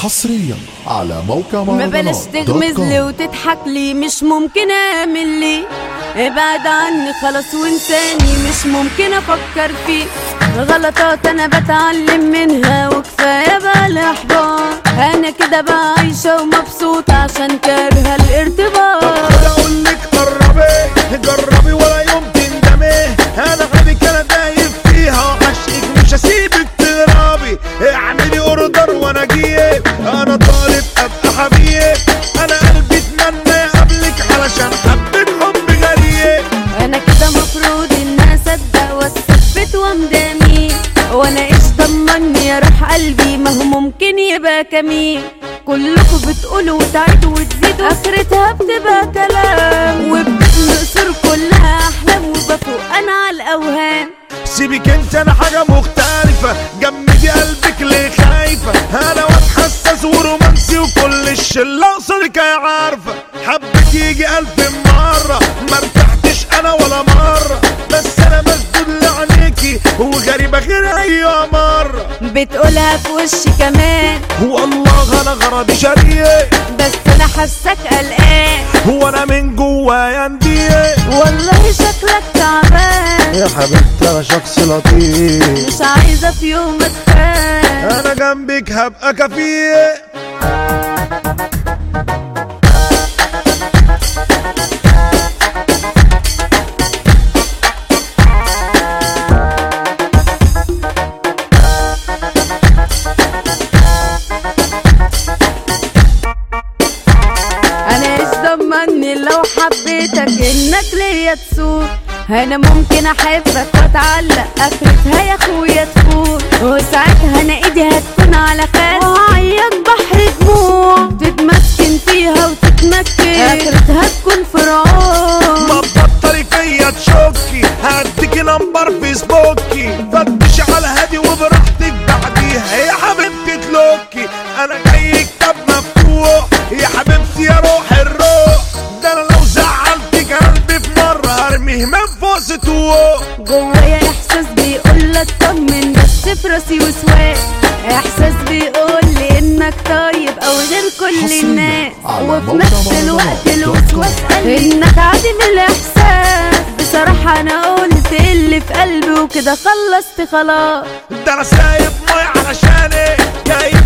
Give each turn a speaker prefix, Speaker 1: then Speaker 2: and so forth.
Speaker 1: حصريا على موقع
Speaker 2: ما بلاش تغمز لي وتضحك لي مش ممكن اعمل لي ابعد عني خلاص وانساني مش ممكن افكر فيه غلطات انا بتعلم منها وكفايه بقى الاحباط انا كده بقى عايشه ومبسوطه عشان كارهه الارتباط
Speaker 3: خد اقول لك قربي جربي ولا يوم تندمي انا غبيك انا دايب فيها وعشقك مش هسيبك تهربي اعملي اوردر وانا اجيب انا طالب ابقى حبيب انا قلبي اتمنى يقابلك علشان حبة حب غريب
Speaker 2: انا كده مفروض ان اصدق واثبت وامداني وانا ايش ضمني يا روح قلبي ما هو ممكن يبقى كمين كلكم بتقولوا وتعيدوا وتزيدوا اخرتها بتبقى كلام وبتنقصر كلها احلام وبفوق انا على الاوهام
Speaker 3: سيبك انت انا حاجة مختلفة جمدي قلبك ليه خايفة انا واد حساس ورومانسي وكل الشلة قصدك يا عارفة حبك يجي الف مرة ما ارتحتش انا ولا مرة بس انا مسدود لعينيكي وغريبة غير اي مرة
Speaker 2: بتقولها في وشي كمان
Speaker 3: والله انا غرضي شريك
Speaker 2: بس انا حاسك قلقان
Speaker 3: هو انا من جوايا نديه
Speaker 2: والله شكلك تعبان
Speaker 3: يا حبيبتي انا شخص لطيف
Speaker 2: مش عايزه في يوم اتخان
Speaker 3: انا جنبك هبقى كفيل
Speaker 2: انا ايش ضمني لو حبيتك انك ليا تسوق انا ممكن احبك واتعلق اخرتها يا اخويا تكون وساعتها انا ايدي هتكون على خد وهعيط بحر دموع تتمسكن فيها وتتمكن اخرتها تكون فرعون
Speaker 3: ما تبطلي فيا تشوكي هديكي نمبر فيسبوكي فتش على هادي وبراحتك بعديها يا حبيبتي تلوكي انا جاي كتاب مفتوح يا حبيبتي يا روح الروح ده انا لو زعلتك قلبي في مرة هرميه من فوق سطوح
Speaker 2: جوايا احساس بيقول لك طمن بس في راسي وسواس احساس بيقول لي انك طيب او غير كل
Speaker 1: حصرياً
Speaker 2: الناس
Speaker 1: على
Speaker 2: وفي
Speaker 1: موقع
Speaker 2: نفس
Speaker 1: مهرجانات
Speaker 2: الوقت
Speaker 1: دوت
Speaker 2: الوسواس
Speaker 1: كوم.
Speaker 2: قال لي انك عديم الاحساس بصراحة انا قلت اللي في قلبي وكده خلصت خلاص
Speaker 3: ده انا سايب مي علشانك جاي